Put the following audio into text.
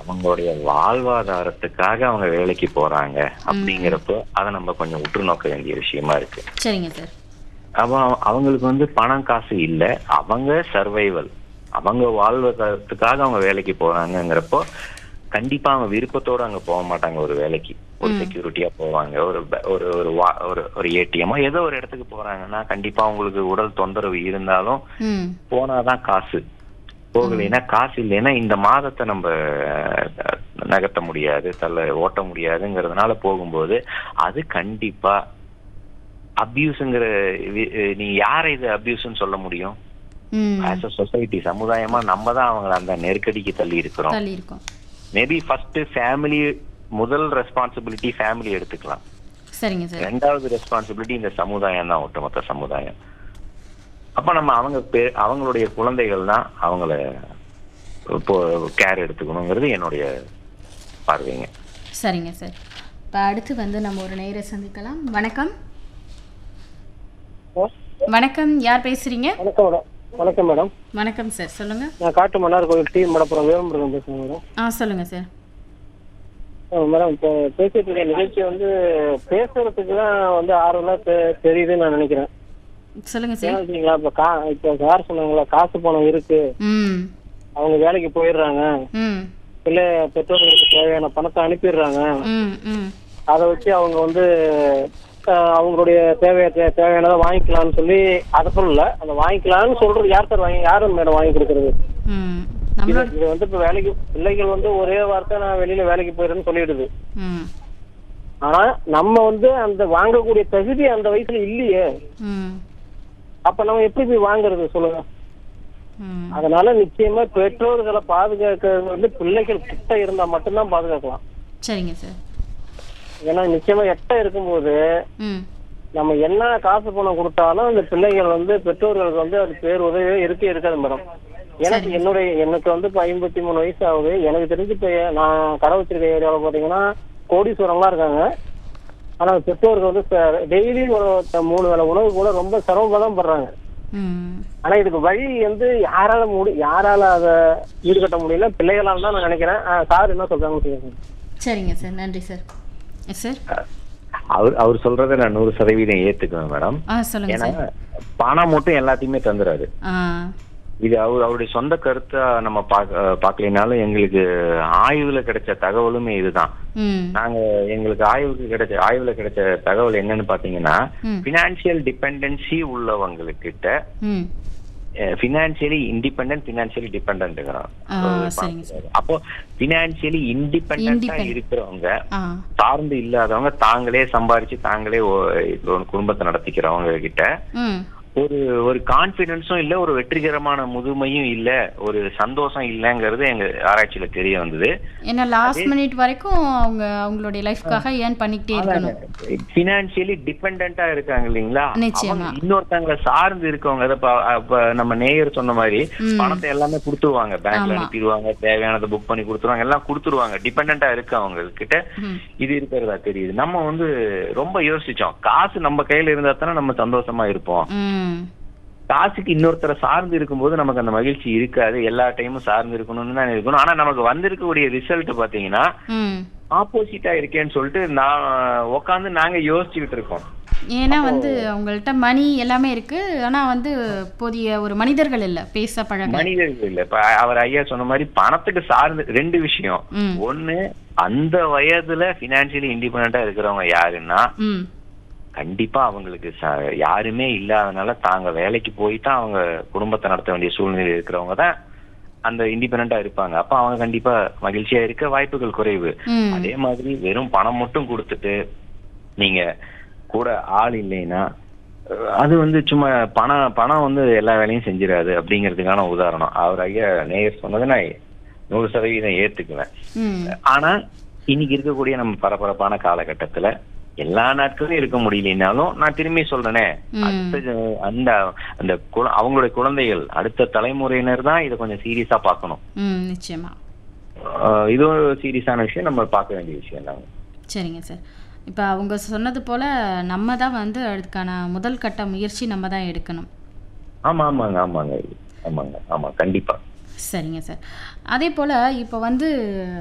அவங்களுடைய வாழ்வாதாரத்துக்காக அவங்க வேலைக்கு போறாங்க அப்படிங்கிறப்போ அதை நம்ம கொஞ்சம் உற்று நோக்க வேண்டிய விஷயமா இருக்கு சரிங்க சார் அப்போ அவ- அவங்களுக்கு வந்து பணம் காசு இல்ல அவங்க சர்வைவல் அவங்க வாழ்வதற்காக அவங்க வேலைக்கு போறாங்கங்கிறப்போ கண்டிப்பா அவங்க விருப்பத்தோட அங்க போக மாட்டாங்க ஒரு வேலைக்கு ஒரு செக்யூரிட்டியா போவாங்க ஒரு ப- ஒரு ஒரு வா- ஒரு ஒரு ஏடிஎம்மோ ஏதோ ஒரு இடத்துக்கு போறாங்கன்னா கண்டிப்பா அவங்களுக்கு உடல் தொந்தரவு இருந்தாலும் ம் போனாதான் காசு போகலைன்னா காசு இல்லைன்னா இந்த மாதத்தை நம்ம அஹ், நகர்த்த முடியாது தள்ள ஓட்ட முடியாதுங்கிறதுனால போகும்போது அது கண்டிப்பா அபியூஸ்ங்கிற நீ யாரை இது அபியூஸ்ன்னு சொல்ல முடியும் ம் ஆஸ் அ சொசைட்டி சமுதாயமா நம்ம தான் அவங்கள அந்த நெருக்கடிக்கு தள்ளி இருக்கிறோம் தள்ளி இருக்கோம் மேபி ஃபர்ஸ்ட் ஃபேமிலி முதல் ரெஸ்பான்சிபிலிட்டி ஃபேமிலி எடுத்துக்கலாம் சரிங்க சார் ரெண்டாவது ரெஸ்பான்சிபிலிட்டி இந்த சமுதாயம் தான் ஒட்டுமொத்த சமுதாயம் அப்ப நம்ம அவங்க பே- அவங்களுடைய குழந்தைகள் தான் அவங்கள இப்போ கேர் எடுத்துக்கணுங்கிறது என்னுடைய பார்வைங்க சரிங்க சார் இப்போ அடுத்து வந்து நம்ம ஒரு நேரை சந்திக்கலாம் வணக்கம் வணக்கம் யார் பேசுறீங்க வணக்கம் மேடம் வணக்கம் மேடம் வணக்கம் சார் சொல்லுங்க நான் காட்டு மன்னார் கோயில் டி மடப்புறம் வேலுமுருகன் பேசுறேன் மேடம் ஆ சொல்லுங்க சார் ஆ, மேடம் இப்போ பேசிட்டு இருக்க நிகழ்ச்சி வந்து பேசுறதுக்கு தான் வந்து ஆர்வம்லாம் தெ- தெரியுதுன்னு நான் நினைக்கிறேன் சொல்லுங்க ஏன்னா சார் வச்சுங்களா இப்போ கா இப்போ சார் சொன்னாங்களா காசு பணம் இருக்கு ம் அவங்க வேலைக்கு போயிடுறாங்க ம் இல்லை பெற்றோர்களுக்கு தேவையான பணத்தை அனுப்பிடுறாங்க ம் ம் அதை வச்சு அவங்க வந்து ஆ, அவங்களுடைய தேவைய தே- தேவையானதை வாங்கிக்கலாம்னு சொல்லி அதை சொல்லல அந்த வாங்கிக்கலாம்னு சொல்றது யார் சார் வாங்கி யாரும் மேடம் வாங்கி கொடுக்கறது ம் இது நம்மளோட இது வந்து இப்ப வேலைக்கு பிள்ளைகள் வந்து ஒரே வார்த்தை நான் வெளியில வேலைக்கு போயிடுறேன்னு சொல்லிடுது ம் ஆனா நம்ம வந்து அந்த வாங்கக்கூடிய தகுதி அந்த வயசுல இல்லையே ம் அப்ப நம்ம எப்படி போய் வாங்குறது சொல்லுங்க ம் அதனால நிச்சயமா பெற்றோர்களை பாதுகாக்கிறது வந்து பிள்ளைகள் கிட்ட இருந்தா மட்டும்தான் பாதுகாக்கலாம் சரிங்க சார் ஏன்னா நிச்சயமா எட்ட இருக்கும்போது ம் நம்ம என்ன காசு பணம் கொடுத்தாலும் அந்த பிள்ளைகள் வந்து பெற்றோர்களுக்கு வந்து அது பேர் உதவியே இருக்கே இருக்காது மேடம் எனக்கு என்னுடைய எனக்கு வந்து இப்ப ஐம்பத்தி மூணு வயசு ஆகுது எனக்கு தெரிஞ்சு இப்ப நான் கடை வச்சிருக்க ஏரியாவில் பாத்தீங்கன்னா கோடீஸ்வரம்லாம் இருக்காங்க ஆனா பெற்றோர்கள் வந்து டெய்லி ஒரு மூணு வேளை உணவு கூட ரொம்ப சிரமம் படுறாங்க ம் ஆனா இதுக்கு வழி வந்து யாரால முடி யாரால அதை ஈடுகட்ட முடியல பிள்ளைகளால தான் நான் நினைக்கிறேன் சார் என்ன சொல்றாங்கன்னு சொல்லுங்க சரிங்க சார் நன்றி சார் எஸ் சார் அவர் அவர் சொல்றதை நான் நூறு சதவீதம் ஏத்துக்குவேன் மேடம் ஆ சொல்லுங்க ஏன்னா சார் பணம் மட்டும் எல்லாத்தையுமே தந்துறாரு ஆ இது அவர் அவருடைய சொந்த கருத்தா நம்ம பாக்க பார்க்கலைனாலும் எங்களுக்கு ஆய்வுல கிடைச்ச தகவலுமே இதுதான் ம் நாங்க எங்களுக்கு ஆய்வுக்கு கிடைச்ச ஆய்வுல கிடைச்ச தகவல் என்னன்னு பாத்தீங்கன்னா ம். பினான்சியல் டிபெண்டன்சி உள்ளவங்ககிட்ட ம் பினான்சியலி இண்டிபெண்டன்ட் பினான்சியலி டிபெண்டன்ட்ங்கிறோம் ஆ, சரிங்க சார். அப்போ பினான்சியலி இண்டிபெண்டா Independent. இருக்கிறவங்க ஆ சார்ந்து இல்லாதவங்க தாங்களே சம்பாரிச்சு தாங்களே ஒ- ஒரு குடும்பத்தை நடத்திக்கிறவங்க கிட்ட ம் ஒரு ஒரு கான்பிடன்ஸும் இல்ல ஒரு வெற்றிகரமான முதுமையும் இல்ல ஒரு சந்தோஷம் இல்லைங்கிறது எங்க ஆராய்ச்சியில தெரிய வந்தது ஏன்னா லாஸ்ட் மினிட் வரைக்கும் அவங்க அவங்களுடைய லைஃப்காக ஏர்ன் பண்ணிக்கிட்டே இருக்கணும் பினான்சியலி டிபெண்டா இருக்காங்க இல்லைங்களா நிச்சயமா. அவங்க இன்னொருத்தவங்களை சார்ந்து இருக்கவங்க அதை ப- அப்ப நம்ம நேயர் சொன்ன மாதிரி ம். பணத்தை எல்லாமே கொடுத்துருவாங்க பேங்க்ல ஆமா. அனுப்பிடுவாங்க தேவையானதை புக் பண்ணி கொடுத்துருவாங்க எல்லாம் கொடுத்துருவாங்க டிபெண்டா இருக்கவங்க கிட்ட ம் இது இருக்கிறதா தெரியுது நம்ம வந்து ரொம்ப யோசிச்சோம் காசு நம்ம கையில இருந்தா தானே நம்ம சந்தோஷமா இருப்போம் ம் காசுக்கு இன்னொருத்தரை சார்ந்து இருக்கும்போது நமக்கு அந்த மகிழ்ச்சி இருக்காது எல்லா டைமும் சார்ந்து இருக்கணும்னு தான் இருக்கணும் ஆனா நமக்கு வந்திருக்கக்கூடிய ரிசல்ட் பாத்தீங்கன்னா ம் ஆப்போசிட்டா இருக்கேன்னு சொல்லிட்டு நான் உட்காந்து நாங்க யோசிச்சுக்கிட்டு இருக்கோம் ஏன்னா வந்து அவங்கள்ட்ட மணி எல்லாமே இருக்கு ஆனா வந்து போதிய ஒரு மனிதர்கள் இல்ல பேச பழக மனிதர்கள் இல்ல இப்ப அவர் ஐயா சொன்ன மாதிரி பணத்துக்கு சார்ந்து ரெண்டு விஷயம் ம் ஒண்ணு அந்த வயதுல பினான்சியலி இண்டிபெண்டா இருக்கிறவங்க யாருன்னா ம் கண்டிப்பா அவங்களுக்கு ச- யாருமே இல்லாதனால தாங்க வேலைக்கு போய் தான் அவங்க குடும்பத்தை நடத்த வேண்டிய சூழ்நிலை இருக்கிறவங்க தான் அந்த இண்டிபெண்டா இருப்பாங்க அப்ப அவங்க கண்டிப்பா மகிழ்ச்சியா இருக்க வாய்ப்புகள் குறைவு ம் அதே மாதிரி வெறும் பணம் மட்டும் கொடுத்துட்டு நீங்க கூட ஆள் இல்லைன்னா அஹ், அது வந்து சும்மா பணம் பணம் வந்து எல்லா வேலையும் செஞ்சிடாது அப்படிங்கிறதுக்கான உதாரணம் அவர் ஐயா நேயர் சொன்னதை நான் நூறு சதவீதம் ஏத்துக்குவேன் ம் ஆனா இன்னைக்கு இருக்கக்கூடிய நம்ம பரபரப்பான காலகட்டத்துல எல்லா நாட்களும் இருக்க முடியலனாலும் நான் திரும்பி சொல்றேனே ம். அடுத்த அந்த அந்த குழ- அவங்களுடைய குழந்தைகள் அடுத்த தலைமுறையினர் தான் இதை கொஞ்சம் சீரியஸா பார்க்கணும் ம் நிச்சயமா அஹ் இது ஒரு சீரியஸான விஷயம் நம்ம பார்க்க வேண்டிய விஷயம் தாங்க சரிங்க சார் இப்போ அவங்க சொன்னது போல் நம்ம தான் வந்து அதுக்கான முதல் கட்ட முயற்சி நம்ம தான் எடுக்கணும் ஆமா ஆமாங்க ஆமாங்க ஆமாங்க ஆமா கண்டிப்பா சரிங்க சார் அதே போல் இப்போ வந்து